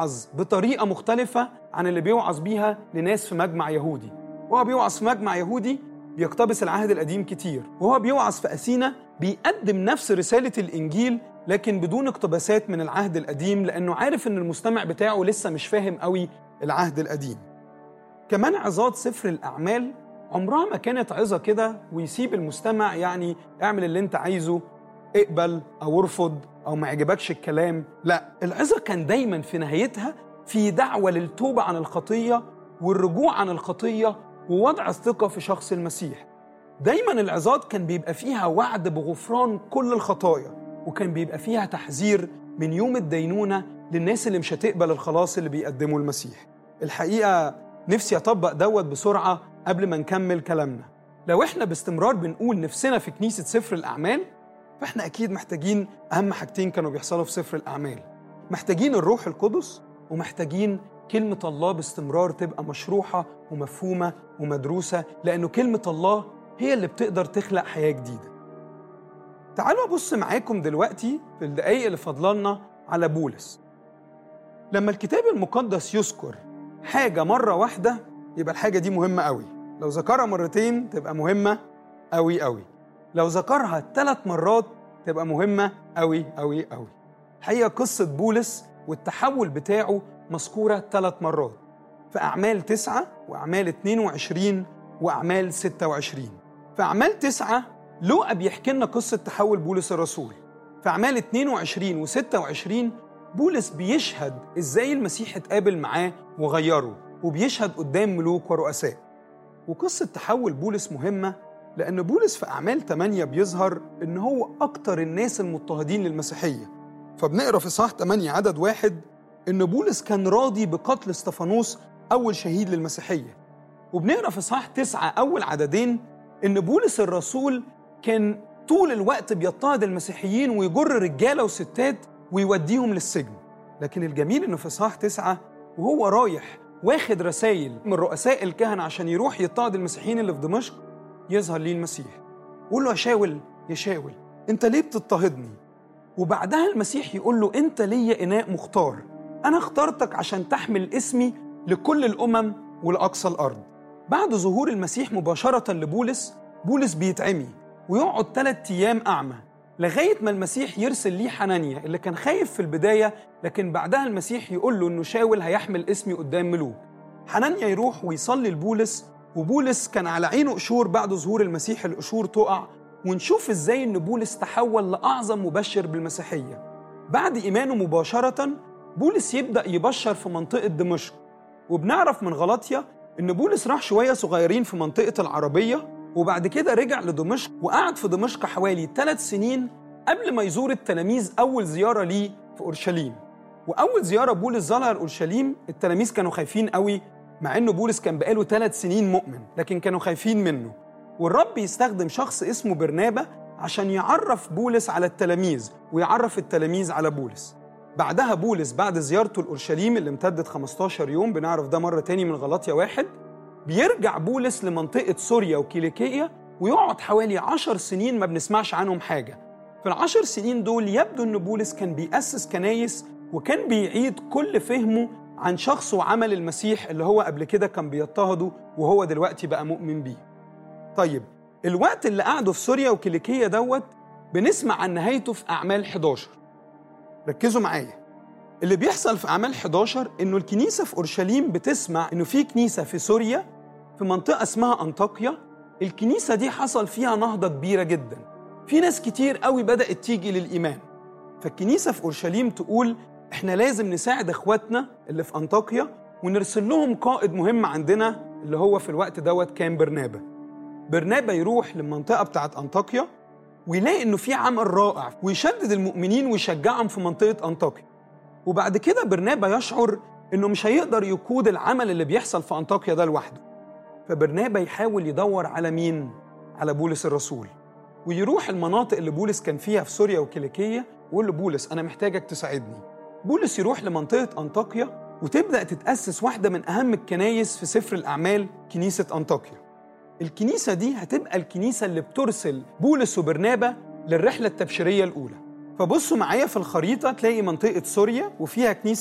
بيوعظ بطريقة مختلفة عن اللي بيوعظ بيها لناس في مجمع يهودي وهو بيوعظ في مجمع يهودي بيقتبس العهد القديم كتير وهو بيوعظ في أثينا بيقدم نفس رسالة الإنجيل لكن بدون اقتباسات من العهد القديم لأنه عارف إن المستمع بتاعه لسه مش فاهم قوي العهد القديم كمان عظات سفر الأعمال عمرها ما كانت عظة كده ويسيب المستمع يعني اعمل اللي انت عايزه اقبل أو ارفض أو ما يعجبكش الكلام لا العظة كان دايما في نهايتها في دعوة للتوبة عن الخطية والرجوع عن الخطية ووضع الثقة في شخص المسيح دايما العظات كان بيبقى فيها وعد بغفران كل الخطايا وكان بيبقى فيها تحذير من يوم الدينونة للناس اللي مش هتقبل الخلاص اللي بيقدمه المسيح الحقيقة نفسي أطبق دوت بسرعة قبل ما نكمل كلامنا لو احنا باستمرار بنقول نفسنا في كنيسة سفر الأعمال فاحنا أكيد محتاجين أهم حاجتين كانوا بيحصلوا في سفر الأعمال محتاجين الروح القدس ومحتاجين كلمة الله باستمرار تبقى مشروحة ومفهومة ومدروسة لأنه كلمة الله هي اللي بتقدر تخلق حياة جديدة تعالوا أبص معاكم دلوقتي في الدقايق اللي فضلنا على بولس لما الكتاب المقدس يذكر حاجة مرة واحدة يبقى الحاجة دي مهمة قوي لو ذكرها مرتين تبقى مهمة قوي قوي لو ذكرها ثلاث مرات تبقى مهمة قوي قوي قوي الحقيقة قصة بولس والتحول بتاعه مذكورة ثلاث مرات في أعمال تسعة وأعمال 22 وأعمال 26 في أعمال تسعة لوقا بيحكي لنا قصة تحول بولس الرسول في أعمال 22 و26 بولس بيشهد إزاي المسيح اتقابل معاه وغيره وبيشهد قدام ملوك ورؤساء وقصة تحول بولس مهمة لأن بولس في أعمال 8 بيظهر إن هو أكتر الناس المضطهدين للمسيحية فبنقرا في صح 8 عدد واحد إن بولس كان راضي بقتل استفانوس أول شهيد للمسيحية وبنقرا في صح 9 أول عددين إن بولس الرسول كان طول الوقت بيضطهد المسيحيين ويجر رجالة وستات ويوديهم للسجن لكن الجميل إنه في صح 9 وهو رايح واخد رسائل من رؤساء الكهنة عشان يروح يضطهد المسيحيين اللي في دمشق يظهر ليه المسيح يقول له يا شاول يا شاول انت ليه بتضطهدني وبعدها المسيح يقول له انت ليا اناء مختار انا اخترتك عشان تحمل اسمي لكل الامم ولاقصى الارض بعد ظهور المسيح مباشره لبولس بولس بيتعمي ويقعد ثلاث ايام اعمى لغايه ما المسيح يرسل ليه حنانيا اللي كان خايف في البدايه لكن بعدها المسيح يقول له انه شاول هيحمل اسمي قدام ملوك حنانيا يروح ويصلي لبولس وبولس كان على عينه قشور بعد ظهور المسيح القشور تقع ونشوف ازاي ان بولس تحول لاعظم مبشر بالمسيحيه بعد ايمانه مباشره بولس يبدا يبشر في منطقه دمشق وبنعرف من غلطيا ان بولس راح شويه صغيرين في منطقه العربيه وبعد كده رجع لدمشق وقعد في دمشق حوالي ثلاث سنين قبل ما يزور التلاميذ اول زياره ليه في اورشليم واول زياره بولس زارها لاورشليم التلاميذ كانوا خايفين قوي مع انه بولس كان بقاله ثلاث سنين مؤمن لكن كانوا خايفين منه والرب يستخدم شخص اسمه برنابا عشان يعرف بولس على التلاميذ ويعرف التلاميذ على بولس بعدها بولس بعد زيارته لأورشليم اللي امتدت 15 يوم بنعرف ده مرة تاني من غلطية واحد بيرجع بولس لمنطقة سوريا وكيليكية ويقعد حوالي عشر سنين ما بنسمعش عنهم حاجة في العشر سنين دول يبدو أن بولس كان بيأسس كنايس وكان بيعيد كل فهمه عن شخص وعمل المسيح اللي هو قبل كده كان بيضطهده وهو دلوقتي بقى مؤمن بيه طيب الوقت اللي قعده في سوريا وكيليكية دوت بنسمع عن نهايته في أعمال 11 ركزوا معايا اللي بيحصل في أعمال 11 إنه الكنيسة في أورشليم بتسمع إنه في كنيسة في سوريا في منطقة اسمها أنطاكيا الكنيسة دي حصل فيها نهضة كبيرة جدا في ناس كتير قوي بدأت تيجي للإيمان فالكنيسة في أورشليم تقول إحنا لازم نساعد إخواتنا اللي في أنطاكيا ونرسل لهم قائد مهم عندنا اللي هو في الوقت دوت كان برنابا برنابا يروح للمنطقة بتاعت أنطاكيا ويلاقي إنه في عمل رائع ويشدد المؤمنين ويشجعهم في منطقة أنطاكيا وبعد كده برنابا يشعر إنه مش هيقدر يقود العمل اللي بيحصل في أنطاكيا ده لوحده فبرنابا يحاول يدور على مين؟ على بولس الرسول ويروح المناطق اللي بولس كان فيها في سوريا وكيليكية ويقول له بولس أنا محتاجك تساعدني بولس يروح لمنطقة أنطاكيا وتبدأ تتأسس واحدة من أهم الكنايس في سفر الأعمال كنيسة أنطاكيا الكنيسة دي هتبقى الكنيسة اللي بترسل بولس وبرنابا للرحلة التبشيرية الأولى فبصوا معايا في الخريطة تلاقي منطقة سوريا وفيها كنيسة